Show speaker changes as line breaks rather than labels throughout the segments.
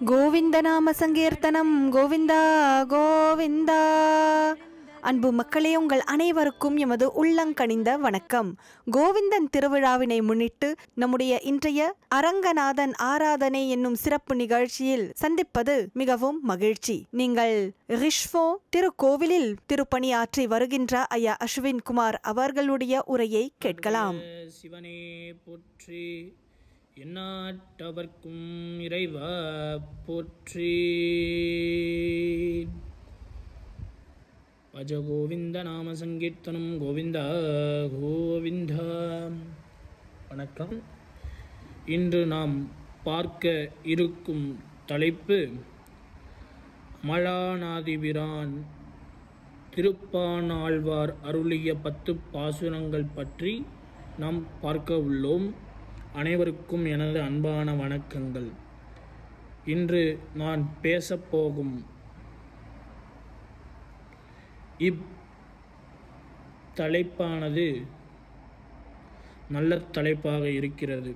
கோவிந்தநாம சங்கீர்த்தனம் கோவிந்தா கோவிந்தா அன்பு மக்களே உங்கள் அனைவருக்கும் எமது உள்ளங்கனிந்த வணக்கம் கோவிந்தன் திருவிழாவினை முன்னிட்டு நம்முடைய இன்றைய அரங்கநாதன் ஆராதனை என்னும் சிறப்பு நிகழ்ச்சியில் சந்திப்பது மிகவும் மகிழ்ச்சி நீங்கள் ரிஷ்வோ திருக்கோவிலில் திருப்பணியாற்றி வருகின்ற ஐயா அஸ்வின் குமார் அவர்களுடைய உரையை கேட்கலாம்
சிவனே போற்றி எந்நாட்டவர்க்கும் இறைவா போற்றி பஜ கோவிந்த நாம சங்கீர்த்தனம் கோவிந்தா கோவிந்தா வணக்கம் இன்று நாம் பார்க்க இருக்கும் தலைப்பு மலாநாதிபிரான் திருப்பானாழ்வார் அருளிய பத்து பாசுரங்கள் பற்றி நாம் பார்க்க உள்ளோம் அனைவருக்கும் எனது அன்பான வணக்கங்கள் இன்று நான் பேசப்போகும் இப் தலைப்பானது நல்ல தலைப்பாக இருக்கிறது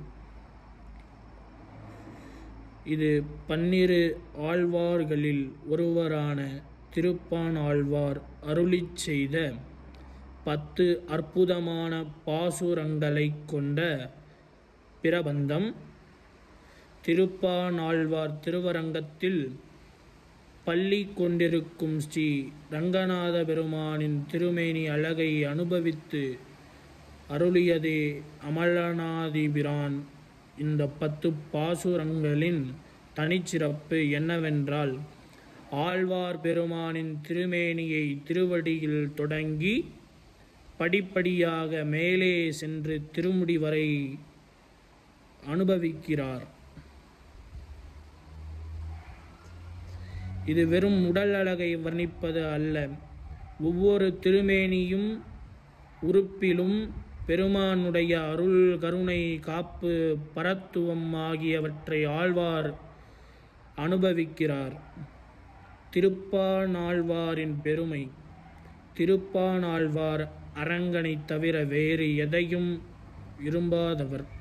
இது பன்னிரு ஆழ்வார்களில் ஒருவரான திருப்பான் ஆழ்வார் அருளிச் செய்த பத்து அற்புதமான பாசுரங்களை கொண்ட பிரபந்தம் திருப்பானாழ்வார் திருவரங்கத்தில் பள்ளி கொண்டிருக்கும் ஸ்ரீ ரங்கநாத பெருமானின் திருமேனி அழகை அனுபவித்து அருளியதே அமலநாதிபிரான் இந்த பத்து பாசுரங்களின் தனிச்சிறப்பு என்னவென்றால் ஆழ்வார் பெருமானின் திருமேனியை திருவடியில் தொடங்கி படிப்படியாக மேலே சென்று திருமுடி வரை அனுபவிக்கிறார் இது வெறும் உடல் அழகை வர்ணிப்பது அல்ல ஒவ்வொரு திருமேனியும் உறுப்பிலும் பெருமானுடைய அருள் கருணை காப்பு பரத்துவம் ஆகியவற்றை ஆழ்வார் அனுபவிக்கிறார் திருப்பானாழ்வாரின் பெருமை திருப்பானாழ்வார் அரங்கனை தவிர வேறு எதையும் விரும்பாதவர்